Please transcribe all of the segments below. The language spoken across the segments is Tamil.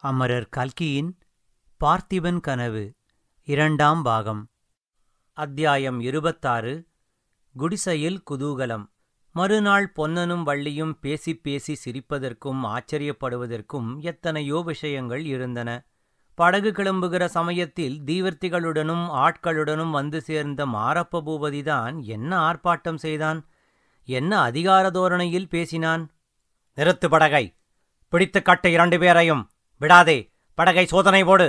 அமரர் கல்கியின் பார்த்திபன் கனவு இரண்டாம் பாகம் அத்தியாயம் இருபத்தாறு குடிசையில் குதூகலம் மறுநாள் பொன்னனும் வள்ளியும் பேசிப் பேசி சிரிப்பதற்கும் ஆச்சரியப்படுவதற்கும் எத்தனையோ விஷயங்கள் இருந்தன படகு கிளம்புகிற சமயத்தில் தீவர்த்திகளுடனும் ஆட்களுடனும் வந்து சேர்ந்த மாரப்ப பூபதிதான் என்ன ஆர்ப்பாட்டம் செய்தான் என்ன அதிகார தோரணையில் பேசினான் நிறுத்து படகை பிடித்துக் கட்டு இரண்டு பேரையும் விடாதே படகை சோதனை போடு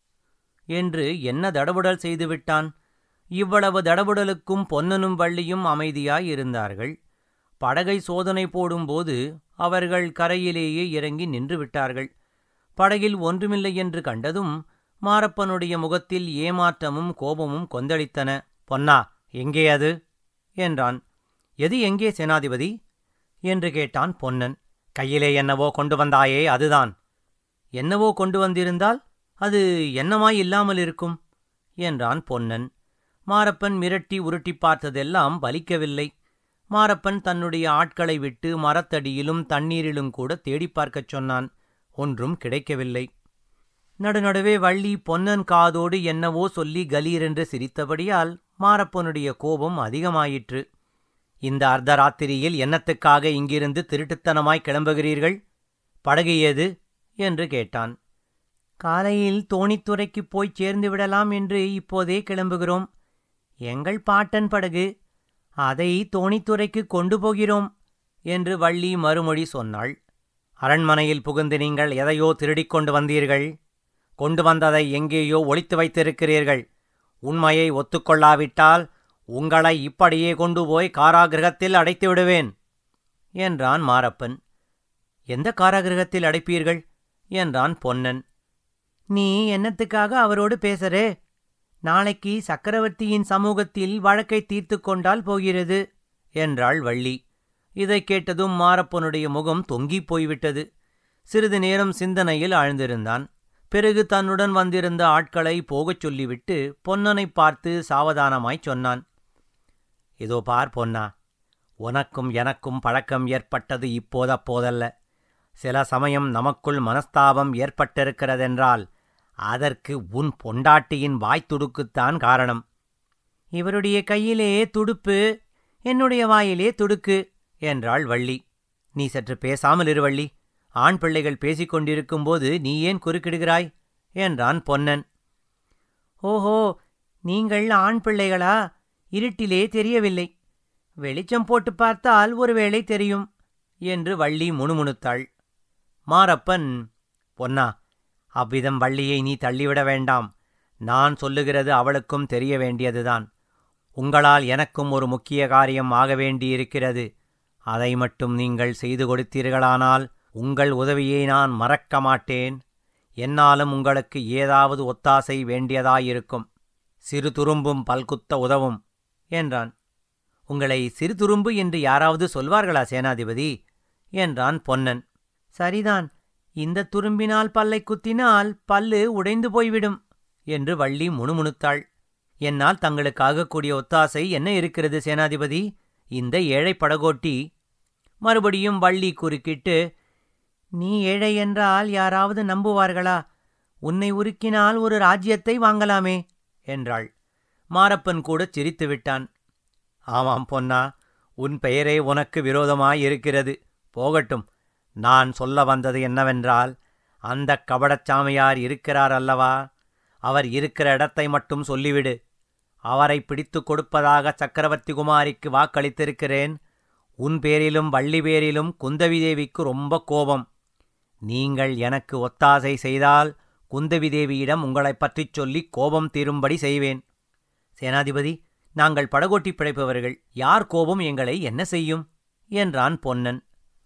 என்று என்ன தடபுடல் செய்துவிட்டான் இவ்வளவு தடபுடலுக்கும் பொன்னனும் வள்ளியும் அமைதியாய் இருந்தார்கள் படகை சோதனை போடும்போது அவர்கள் கரையிலேயே இறங்கி நின்று விட்டார்கள் படகில் ஒன்றுமில்லை என்று கண்டதும் மாரப்பனுடைய முகத்தில் ஏமாற்றமும் கோபமும் கொந்தளித்தன பொன்னா எங்கே அது என்றான் எது எங்கே சேனாதிபதி என்று கேட்டான் பொன்னன் கையிலே என்னவோ கொண்டு வந்தாயே அதுதான் என்னவோ கொண்டு வந்திருந்தால் அது என்னமாய் இல்லாமல் இருக்கும் என்றான் பொன்னன் மாரப்பன் மிரட்டி உருட்டி பார்த்ததெல்லாம் பலிக்கவில்லை மாரப்பன் தன்னுடைய ஆட்களை விட்டு மரத்தடியிலும் தண்ணீரிலும் கூட தேடிப் பார்க்கச் சொன்னான் ஒன்றும் கிடைக்கவில்லை நடுநடுவே வள்ளி பொன்னன் காதோடு என்னவோ சொல்லி கலீரென்று சிரித்தபடியால் மாரப்பனுடைய கோபம் அதிகமாயிற்று இந்த அர்த்தராத்திரியில் என்னத்துக்காக இங்கிருந்து திருட்டுத்தனமாய் கிளம்புகிறீர்கள் படகு ஏது என்று கேட்டான் காலையில் தோணித்துறைக்குப் போய்ச் சேர்ந்து விடலாம் என்று இப்போதே கிளம்புகிறோம் எங்கள் பாட்டன் படகு அதை தோணித்துறைக்கு கொண்டு போகிறோம் என்று வள்ளி மறுமொழி சொன்னாள் அரண்மனையில் புகுந்து நீங்கள் எதையோ திருடிக் கொண்டு வந்தீர்கள் கொண்டு வந்ததை எங்கேயோ ஒளித்து வைத்திருக்கிறீர்கள் உண்மையை ஒத்துக்கொள்ளாவிட்டால் உங்களை இப்படியே கொண்டு போய் காராகிரகத்தில் அடைத்து விடுவேன் என்றான் மாரப்பன் எந்த காராகிரகத்தில் அடைப்பீர்கள் என்றான் பொன்னன் நீ என்னத்துக்காக அவரோடு பேசறே நாளைக்கு சக்கரவர்த்தியின் சமூகத்தில் வழக்கை தீர்த்து கொண்டால் போகிறது என்றாள் வள்ளி இதைக் கேட்டதும் மாரப்பனுடைய முகம் தொங்கிப் போய்விட்டது சிறிது நேரம் சிந்தனையில் ஆழ்ந்திருந்தான் பிறகு தன்னுடன் வந்திருந்த ஆட்களை போகச் சொல்லிவிட்டு பொன்னனைப் பார்த்து சாவதானமாய்ச் சொன்னான் இதோ பார் பொன்னா உனக்கும் எனக்கும் பழக்கம் ஏற்பட்டது இப்போதப்போதல்ல சில சமயம் நமக்குள் மனஸ்தாபம் ஏற்பட்டிருக்கிறதென்றால் அதற்கு உன் பொண்டாட்டியின் வாய்த்துடுக்குத்தான் காரணம் இவருடைய கையிலே துடுப்பு என்னுடைய வாயிலே துடுக்கு என்றாள் வள்ளி நீ சற்று பேசாமல் இரு வள்ளி ஆண் பிள்ளைகள் பேசிக் கொண்டிருக்கும்போது நீ ஏன் குறுக்கிடுகிறாய் என்றான் பொன்னன் ஓஹோ நீங்கள் ஆண் பிள்ளைகளா இருட்டிலே தெரியவில்லை வெளிச்சம் போட்டு பார்த்தால் ஒருவேளை தெரியும் என்று வள்ளி முணுமுணுத்தாள் மாரப்பன் பொன்னா அவ்விதம் வள்ளியை நீ தள்ளிவிட வேண்டாம் நான் சொல்லுகிறது அவளுக்கும் தெரிய வேண்டியதுதான் உங்களால் எனக்கும் ஒரு முக்கிய காரியம் ஆக வேண்டியிருக்கிறது அதை மட்டும் நீங்கள் செய்து கொடுத்தீர்களானால் உங்கள் உதவியை நான் மறக்க மாட்டேன் என்னாலும் உங்களுக்கு ஏதாவது ஒத்தாசை வேண்டியதாயிருக்கும் சிறு துரும்பும் பல்குத்த உதவும் என்றான் உங்களை சிறு துரும்பு என்று யாராவது சொல்வார்களா சேனாதிபதி என்றான் பொன்னன் சரிதான் இந்த துரும்பினால் பல்லை குத்தினால் பல்லு உடைந்து போய்விடும் என்று வள்ளி முணுமுணுத்தாள் என்னால் தங்களுக்கு ஆகக்கூடிய ஒத்தாசை என்ன இருக்கிறது சேனாதிபதி இந்த ஏழை படகோட்டி மறுபடியும் வள்ளி குறுக்கிட்டு நீ ஏழை என்றால் யாராவது நம்புவார்களா உன்னை உருக்கினால் ஒரு ராஜ்யத்தை வாங்கலாமே என்றாள் மாரப்பன் கூட சிரித்து விட்டான் ஆமாம் பொன்னா உன் பெயரே உனக்கு விரோதமாயிருக்கிறது போகட்டும் நான் சொல்ல வந்தது என்னவென்றால் அந்த கபடச்சாமியார் இருக்கிறார் அல்லவா அவர் இருக்கிற இடத்தை மட்டும் சொல்லிவிடு அவரை பிடித்து கொடுப்பதாக சக்கரவர்த்தி குமாரிக்கு வாக்களித்திருக்கிறேன் உன் பேரிலும் வள்ளி பேரிலும் குந்தவி தேவிக்கு ரொம்ப கோபம் நீங்கள் எனக்கு ஒத்தாசை செய்தால் குந்தவி தேவியிடம் உங்களைப் பற்றிச் சொல்லி கோபம் தீரும்படி செய்வேன் சேனாதிபதி நாங்கள் படகோட்டி பிழைப்பவர்கள் யார் கோபம் எங்களை என்ன செய்யும் என்றான் பொன்னன்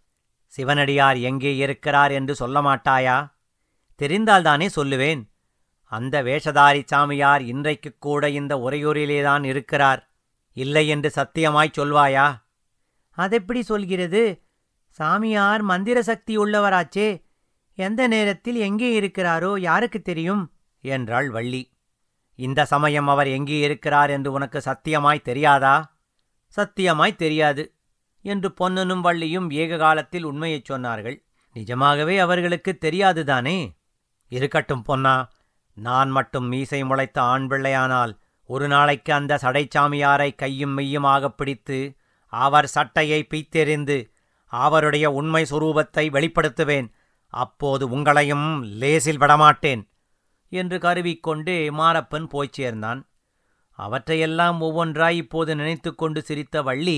சிவனடியார் எங்கே இருக்கிறார் என்று சொல்ல மாட்டாயா தெரிந்தால்தானே சொல்லுவேன் அந்த வேஷதாரி சாமியார் இன்றைக்குக் கூட இந்த உறையூரிலேதான் இருக்கிறார் இல்லை என்று சத்தியமாய்ச் சொல்வாயா அதெப்படி சொல்கிறது சாமியார் மந்திர சக்தி உள்ளவராச்சே எந்த நேரத்தில் எங்கே இருக்கிறாரோ யாருக்கு தெரியும் என்றாள் வள்ளி இந்த சமயம் அவர் எங்கே இருக்கிறார் என்று உனக்கு சத்தியமாய் தெரியாதா சத்தியமாய் தெரியாது என்று பொன்னனும் வள்ளியும் ஏக காலத்தில் உண்மையைச் சொன்னார்கள் நிஜமாகவே அவர்களுக்குத் தெரியாதுதானே இருக்கட்டும் பொன்னா நான் மட்டும் மீசை முளைத்த ஆண் பிள்ளையானால் ஒரு நாளைக்கு அந்த சடைச்சாமியாரை கையும் மெய்யுமாகப் பிடித்து அவர் சட்டையை பீத்தெறிந்து அவருடைய உண்மை சுரூபத்தை வெளிப்படுத்துவேன் அப்போது உங்களையும் லேசில் விடமாட்டேன் என்று கருவிக்கொண்டே மாரப்பன் போய்ச் சேர்ந்தான் அவற்றையெல்லாம் ஒவ்வொன்றாய் இப்போது நினைத்துக் கொண்டு சிரித்த வள்ளி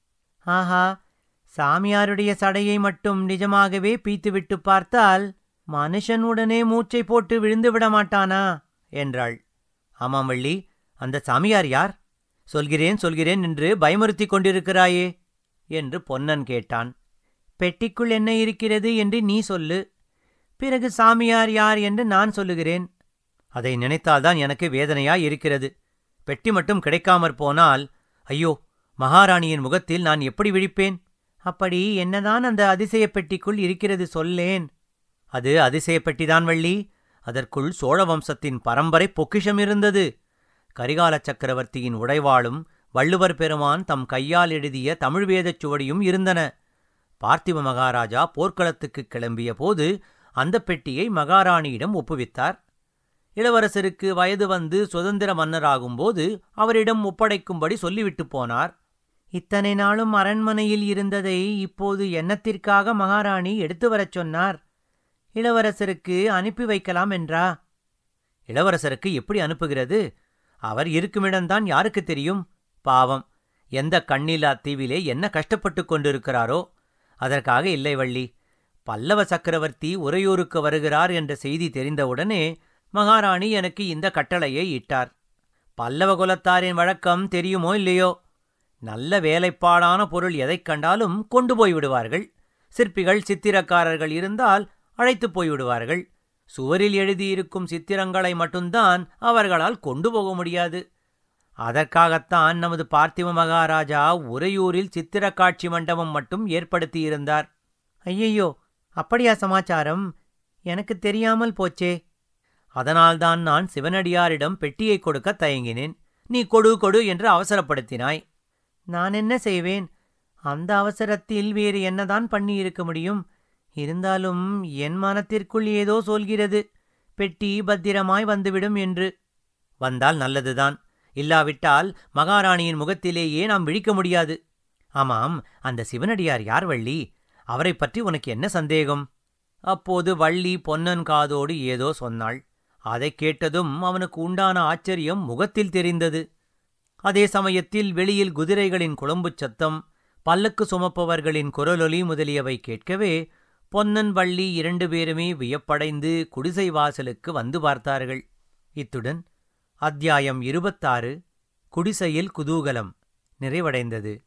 ஆஹா சாமியாருடைய சடையை மட்டும் நிஜமாகவே பீத்துவிட்டு பார்த்தால் மனுஷன் உடனே மூச்சை போட்டு விழுந்து விட மாட்டானா என்றாள் ஆமாம் வள்ளி அந்த சாமியார் யார் சொல்கிறேன் சொல்கிறேன் என்று பயமுறுத்திக் கொண்டிருக்கிறாயே என்று பொன்னன் கேட்டான் பெட்டிக்குள் என்ன இருக்கிறது என்று நீ சொல்லு பிறகு சாமியார் யார் என்று நான் சொல்லுகிறேன் அதை நினைத்தால்தான் எனக்கு வேதனையாய் இருக்கிறது பெட்டி மட்டும் கிடைக்காமற் போனால் ஐயோ மகாராணியின் முகத்தில் நான் எப்படி விழிப்பேன் அப்படி என்னதான் அந்த அதிசய பெட்டிக்குள் இருக்கிறது சொல்லேன் அது அதிசய பெட்டிதான் வள்ளி அதற்குள் சோழ வம்சத்தின் பரம்பரை பொக்கிஷம் இருந்தது கரிகால சக்கரவர்த்தியின் உடைவாளும் வள்ளுவர் பெருமான் தம் கையால் எழுதிய தமிழ் வேதச் சுவடியும் இருந்தன பார்த்திப மகாராஜா போர்க்களத்துக்கு கிளம்பிய போது அந்த பெட்டியை மகாராணியிடம் ஒப்புவித்தார் இளவரசருக்கு வயது வந்து சுதந்திர மன்னராகும்போது அவரிடம் ஒப்படைக்கும்படி சொல்லிவிட்டு போனார் இத்தனை நாளும் அரண்மனையில் இருந்ததை இப்போது என்னத்திற்காக மகாராணி எடுத்து வரச் சொன்னார் இளவரசருக்கு அனுப்பி வைக்கலாம் என்றா இளவரசருக்கு எப்படி அனுப்புகிறது அவர் இருக்குமிடம்தான் யாருக்கு தெரியும் பாவம் எந்த கண்ணிலா தீவிலே என்ன கஷ்டப்பட்டுக் கொண்டிருக்கிறாரோ அதற்காக இல்லை வள்ளி பல்லவ சக்கரவர்த்தி உறையூருக்கு வருகிறார் என்ற செய்தி தெரிந்தவுடனே மகாராணி எனக்கு இந்த கட்டளையை இட்டார் பல்லவ குலத்தாரின் வழக்கம் தெரியுமோ இல்லையோ நல்ல வேலைப்பாடான பொருள் எதைக் கண்டாலும் கொண்டு போய் விடுவார்கள் சிற்பிகள் சித்திரக்காரர்கள் இருந்தால் அழைத்துப் போய் விடுவார்கள் சுவரில் எழுதியிருக்கும் சித்திரங்களை மட்டும்தான் அவர்களால் கொண்டு போக முடியாது அதற்காகத்தான் நமது பார்த்திவ மகாராஜா உறையூரில் சித்திரக் காட்சி மண்டபம் மட்டும் ஏற்படுத்தியிருந்தார் ஐயையோ அப்படியா சமாச்சாரம் எனக்கு தெரியாமல் போச்சே அதனால்தான் நான் சிவனடியாரிடம் பெட்டியை கொடுக்க தயங்கினேன் நீ கொடு கொடு என்று அவசரப்படுத்தினாய் நான் என்ன செய்வேன் அந்த அவசரத்தில் வேறு என்னதான் பண்ணியிருக்க முடியும் இருந்தாலும் என் மனத்திற்குள் ஏதோ சொல்கிறது பெட்டி பத்திரமாய் வந்துவிடும் என்று வந்தால் நல்லதுதான் இல்லாவிட்டால் மகாராணியின் முகத்திலேயே நாம் விழிக்க முடியாது ஆமாம் அந்த சிவனடியார் யார் வள்ளி அவரைப் பற்றி உனக்கு என்ன சந்தேகம் அப்போது வள்ளி பொன்னன் காதோடு ஏதோ சொன்னாள் அதைக் கேட்டதும் அவனுக்கு உண்டான ஆச்சரியம் முகத்தில் தெரிந்தது அதே சமயத்தில் வெளியில் குதிரைகளின் குழம்புச் சத்தம் பல்லக்கு சுமப்பவர்களின் குரலொலி முதலியவை கேட்கவே பொன்னன் வள்ளி இரண்டு பேருமே வியப்படைந்து குடிசை வாசலுக்கு வந்து பார்த்தார்கள் இத்துடன் அத்தியாயம் இருபத்தாறு குடிசையில் குதூகலம் நிறைவடைந்தது